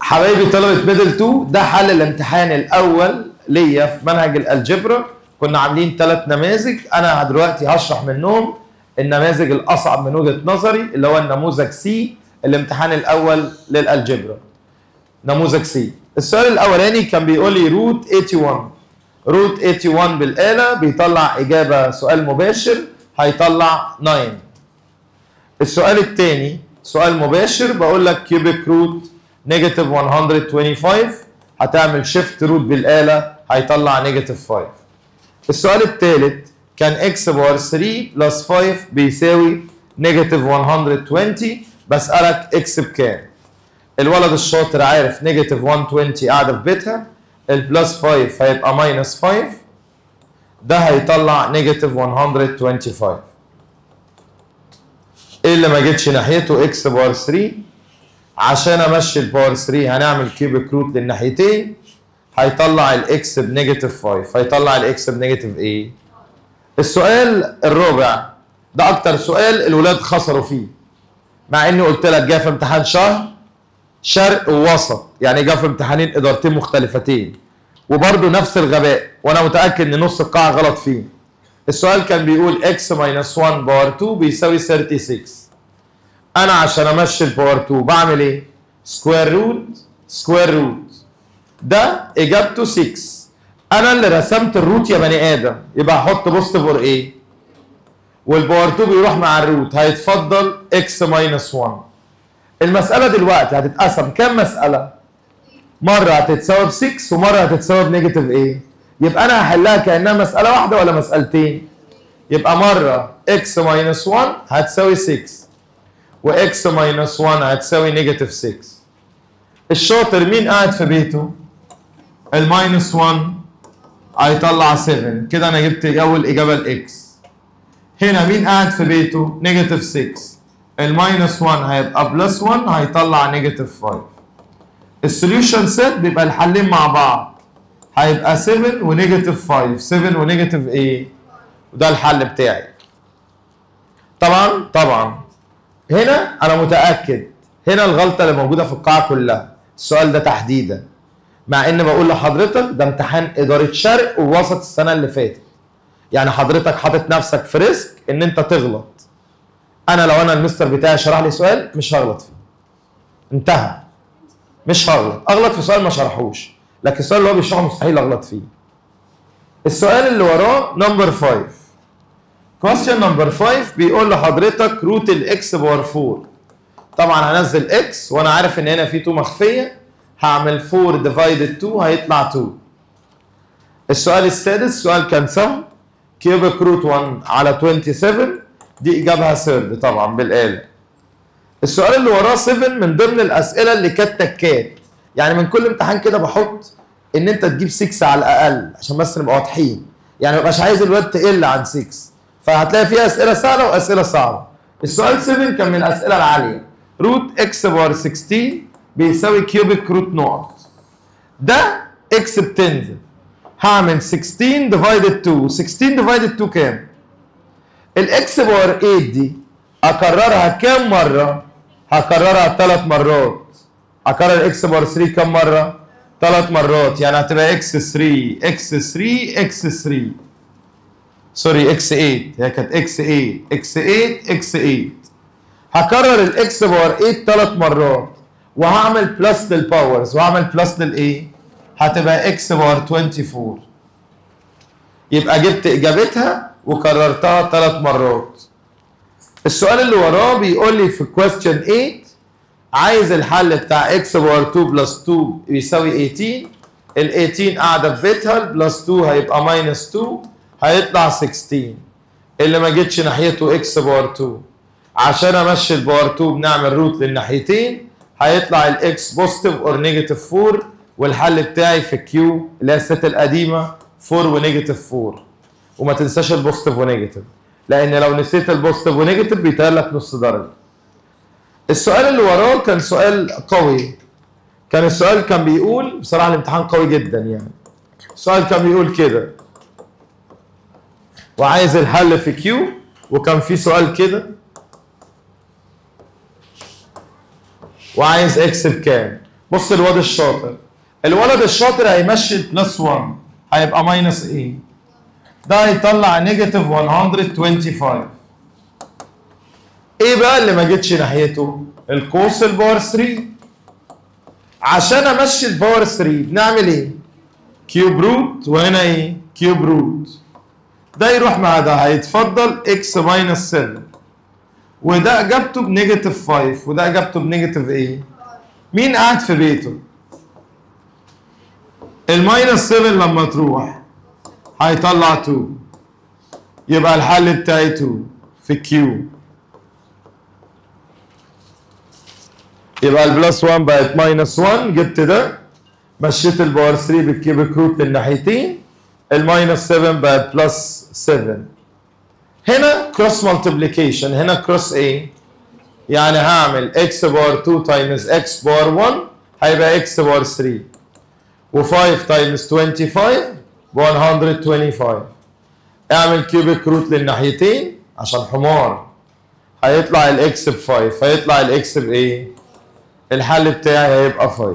حبايبي طلبة ميدل 2 ده حل الامتحان الأول ليا في منهج الألجبرا كنا عاملين ثلاث نماذج أنا دلوقتي هشرح منهم النماذج الأصعب من وجهة نظري اللي هو النموذج سي الامتحان الأول للألجبرا نموذج سي السؤال الأولاني كان بيقول لي روت 81 روت 81 بالآلة بيطلع إجابة سؤال مباشر هيطلع 9 السؤال الثاني سؤال مباشر بقول لك كيوبيك روت نيجاتيف 125 هتعمل شيفت روت بالآلة هيطلع نيجاتيف 5 السؤال الثالث كان اكس باور 3 بلس 5 بيساوي نيجاتيف 120 بسألك اكس بكام الولد الشاطر عارف نيجاتيف 120 قاعدة في بيتها البلس 5 هيبقى ماينس 5 ده هيطلع نيجاتيف 125 ايه اللي ما جتش ناحيته اكس باور 3 عشان امشي الباور 3 هنعمل كيوبيك روت للناحيتين هيطلع الاكس بنيجاتيف 5 هيطلع الاكس بنيجاتيف ايه السؤال الرابع ده اكتر سؤال الولاد خسروا فيه مع اني قلت لك جه في امتحان شهر شرق ووسط يعني جه في امتحانين ادارتين مختلفتين وبرده نفس الغباء وانا متاكد ان نص القاعه غلط فيه السؤال كان بيقول x ماينس 1 باور 2 بيساوي 36 انا عشان امشي الباور 2 بعمل ايه سكوير روت سكوير روت ده اجابته 6 انا اللي رسمت الروت يا بني ادم يبقى هحط بوزيتيف اور ايه والباور 2 بيروح مع الروت هيتفضل x ماينس 1 المساله دلوقتي هتتقسم كام مساله مره هتتساوي ب 6 ومره هتتساوي بنيجاتيف ايه يبقى انا هحلها كانها مساله واحده ولا مسالتين يبقى مره x ماينس 1 هتساوي 6 واكس ماينس 1 هتساوي نيجاتيف 6 الشاطر مين قاعد في بيته الماينس 1 هيطلع 7 كده انا جبت اول اجابه الاكس هنا مين قاعد في بيته نيجاتيف 6 الماينس 1 هيبقى بلس 1 هيطلع نيجاتيف 5 السوليوشن سيت بيبقى الحلين مع بعض هيبقى 7 ونيجاتيف 5 7 ونيجاتيف ايه وده الحل بتاعي طبعا طبعا هنا انا متاكد هنا الغلطه اللي موجوده في القاعه كلها السؤال ده تحديدا مع ان بقول لحضرتك ده امتحان اداره شرق ووسط السنه اللي فاتت يعني حضرتك حاطط نفسك في ريسك ان انت تغلط انا لو انا المستر بتاعي شرح لي سؤال مش هغلط فيه انتهى مش هغلط اغلط في سؤال ما شرحوش لكن السؤال اللي هو بيشرحه مستحيل اغلط فيه السؤال اللي وراه نمبر 5 question نمبر 5 بيقول لحضرتك روت الاكس باور 4 طبعا هنزل اكس وانا عارف ان هنا في 2 مخفيه هعمل 4 ديفايدد 2 هيطلع 2 السؤال السادس سؤال كان سهل كيوبيك روت 1 على 27 دي اجابها سيرد طبعا بالاله السؤال اللي وراه 7 من ضمن الاسئله اللي كانت تكات يعني من كل امتحان كده بحط ان انت تجيب 6 على الاقل عشان بس نبقى واضحين يعني ما بقاش عايز الواد تقل عن 6 فهتلاقي فيها اسئله سهله واسئله صعبه السؤال 7 كان من الاسئله العاليه روت اكس باور 16 بيساوي كيوبيك روت نقط ده اكس بتنزل هعمل 16 ديفايدد 2 16 ديفايدد 2 كام الاكس باور 8 دي اكررها كام مره هكررها ثلاث مرات اكرر اكس باور 3 كام مره ثلاث مرات يعني هتبقى اكس 3 اكس 3 اكس 3 سوري اكس 8 هي كانت اكس 8 اكس 8 اكس 8 هكرر الاكس باور 8 ثلاث مرات وهعمل بلس للباورز وهعمل بلس للايه؟ هتبقى اكس باور 24 يبقى جبت اجابتها وكررتها ثلاث مرات السؤال اللي وراه بيقول لي في question 8 عايز الحل بتاع اكس باور 2 بلس 2 بيساوي 18 ال 18 قاعده في بيتها البلس 2 هيبقى ماينس 2 هيطلع 16 اللي ما جتش ناحيته اكس باور 2 عشان امشي الباور 2 بنعمل روت للناحيتين هيطلع الاكس بوزيتيف اور نيجاتيف 4 والحل بتاعي في كيو اللي هي الست القديمه 4 ونيجاتيف 4 وما تنساش البوزيتيف ونيجاتيف لان لو نسيت البوزيتيف ونيجاتيف بيتهيأ لك نص درجه السؤال اللي وراه كان سؤال قوي كان السؤال كان بيقول بصراحه الامتحان قوي جدا يعني السؤال كان بيقول كده وعايز الحل في كيو وكان في سؤال كده وعايز اكس بكام بص الواد الشاطر الولد الشاطر هيمشي البلس 1 هيبقى ماينس ايه ده هيطلع نيجاتيف 125 ايه بقى اللي ما جتش ناحيته القوس الباور 3 عشان امشي الباور 3 بنعمل ايه كيوب روت وهنا ايه كيوب روت ده يروح مع ده هيتفضل اكس ماينس 7 وده اجابته بنيجاتيف 5 وده اجابته بنيجاتيف ايه مين قاعد في بيته الماينس 7 لما تروح هيطلع 2 يبقى الحل بتاعي 2 في كيو يبقى البلس 1 بقت ماينس 1 جبت ده مشيت الباور 3 بالكيوبيك روت للناحيتين الماينس 7 بقت بلس 7 هنا كروس مالتيبليكيشن هنا كروس ايه يعني هعمل x باور 2 تايمز x باور 1 هيبقى x باور 3 و5 تايمز 25 ب 125 اعمل كيوبيك روت للناحيتين عشان حمار هيطلع الاكس ب 5 هيطلع الاكس بايه؟ الحل بتاعي هيبقى 5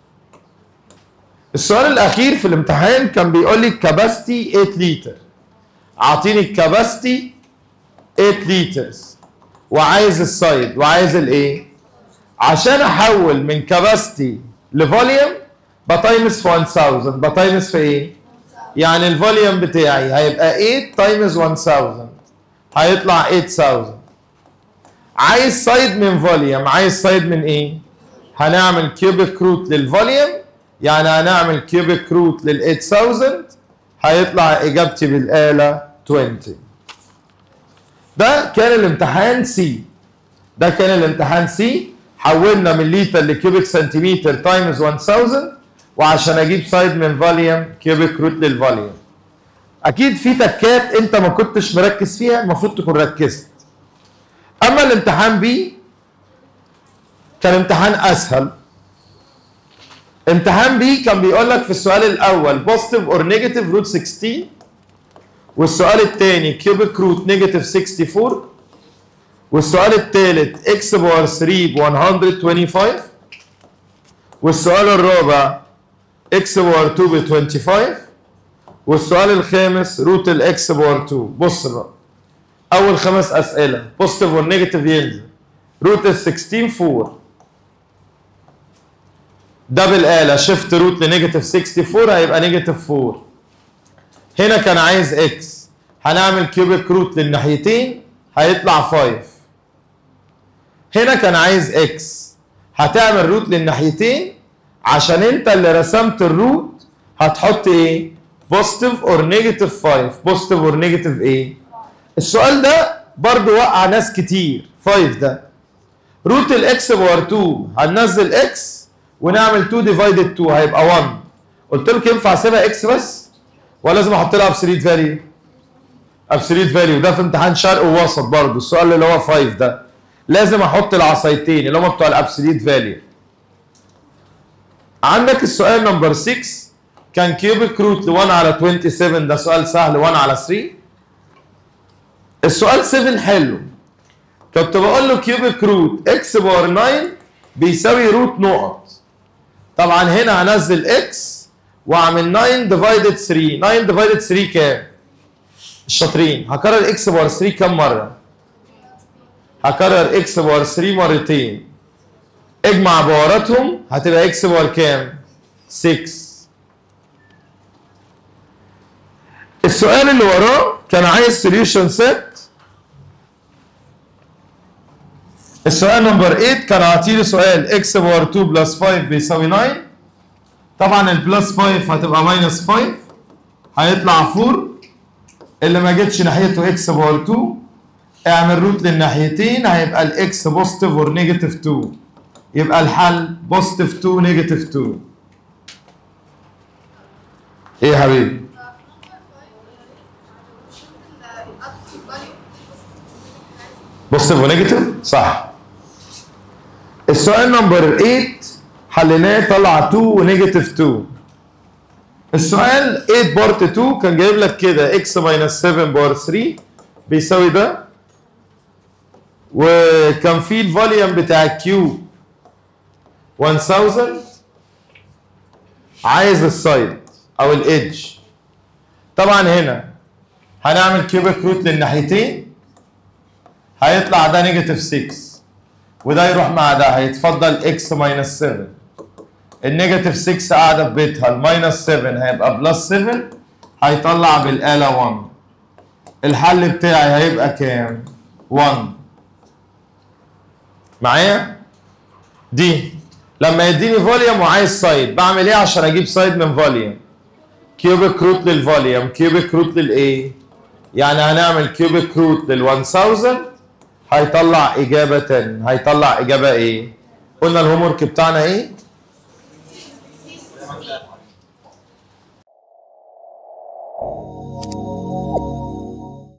السؤال الاخير في الامتحان كان بيقول لي الكباستي 8 لتر اعطيني الكباستي 8 لترز وعايز السايد وعايز الايه؟ عشان احول من كباستي لفوليوم بتايمز في 1000 بتايمز في ايه؟ يعني الفوليوم بتاعي هيبقى 8 تايمز 1000 هيطلع 8000 عايز سايد من فوليوم عايز سايد من ايه؟ هنعمل كيوبيك روت للفوليوم يعني هنعمل كيوبيك روت لل 8000 هيطلع اجابتي بالاله 20 ده كان الامتحان سي ده كان الامتحان سي حولنا من لتر لكيوبيك سنتيمتر تايمز 1000 وعشان اجيب سايد من فوليوم كيوبيك روت للفوليوم اكيد في تكات انت ما كنتش مركز فيها المفروض تكون ركزت اما الامتحان بي كان امتحان اسهل امتحان بي كان بيقول لك في السؤال الاول بوزيتيف اور نيجاتيف روت 16 والسؤال الثاني كيوبيك روت نيجاتيف 64 والسؤال الثالث اكس باور 3 ب 125 والسؤال الرابع اكس باور 2 ب 25 والسؤال الخامس روت الاكس باور 2 بص بقى اول خمس اسئله بوزيتيف والنيجاتيف ينزل روت ال 16 4 ده بالاله شيفت روت لنيجاتيف 64 هيبقى نيجاتيف 4 هنا كان عايز اكس هنعمل كيوبيك روت للناحيتين هيطلع 5 هنا كان عايز اكس هتعمل روت للناحيتين عشان انت اللي رسمت الروت هتحط ايه بوزيتيف اور نيجاتيف 5 بوزيتيف اور نيجاتيف ايه السؤال ده برضو وقع ناس كتير 5 ده روت الاكس باور 2 هننزل اكس ونعمل 2 ديفايدد 2 هيبقى 1 قلت لك ينفع اسيبها اكس بس ولا لازم احط لها ابسوليت فاليو ابسوليت فاليو ده في امتحان شرق ووسط برضو السؤال اللي هو 5 ده لازم احط العصايتين اللي هم بتوع الابسوليت فاليو عندك السؤال نمبر 6 كان كيوبيك روت ل 1 على 27 ده سؤال سهل 1 على 3 السؤال 7 حلو كنت بقول له كيوبيك روت اكس باور 9 بيساوي روت نقط طبعا هنا هنزل اكس واعمل 9 ديفايدد 3 9 ديفايدد 3 كام؟ الشاطرين هكرر اكس باور 3 كام مره؟ هكرر اكس باور 3 مرتين اجمع باوراتهم هتبقى اكس باور كام؟ 6 السؤال اللي وراه كان عايز سوليوشن سيت السؤال نمبر 8 كان عاطيلي سؤال اكس باور 2 بلس 5 بيساوي 9 طبعا البلس 5 هتبقى ماينس 5 هيطلع 4 اللي ما جتش ناحيته اكس باور 2 اعمل روت للناحيتين هيبقى الاكس بوزيتيف اور نيجاتيف 2 يبقى الحل بوزيتيف 2 نيجاتيف 2 ايه يا حبيبي؟ بوزيتيف ونيجاتيف صح السؤال نمبر 8 حليناه طلع 2 ونيجاتيف 2 السؤال 8 بارت 2 كان جايب لك كده اكس ماينس 7 بار 3 بيساوي ده وكان في الفوليوم بتاع الكيوب 1000 عايز السايد او الايدج طبعا هنا هنعمل كيوبيك روت للناحيتين هيطلع ده نيجاتيف 6 وده يروح مع ده هيتفضل اكس ماينس 7 النيجاتيف 6 قاعده في بيتها الماينس 7 هيبقى بلس 7 هيطلع بالآلة 1 الحل بتاعي هيبقى كام؟ 1 معايا؟ دي لما يديني فوليوم وعايز سايد بعمل ايه عشان اجيب سايد من فوليوم؟ كيوبيك روت للفوليوم كيوبيك روت للايه؟ يعني هنعمل كيوبيك روت لل 1000 هيطلع اجابه 10 هيطلع اجابه ايه؟ قلنا الهوم ورك بتاعنا ايه؟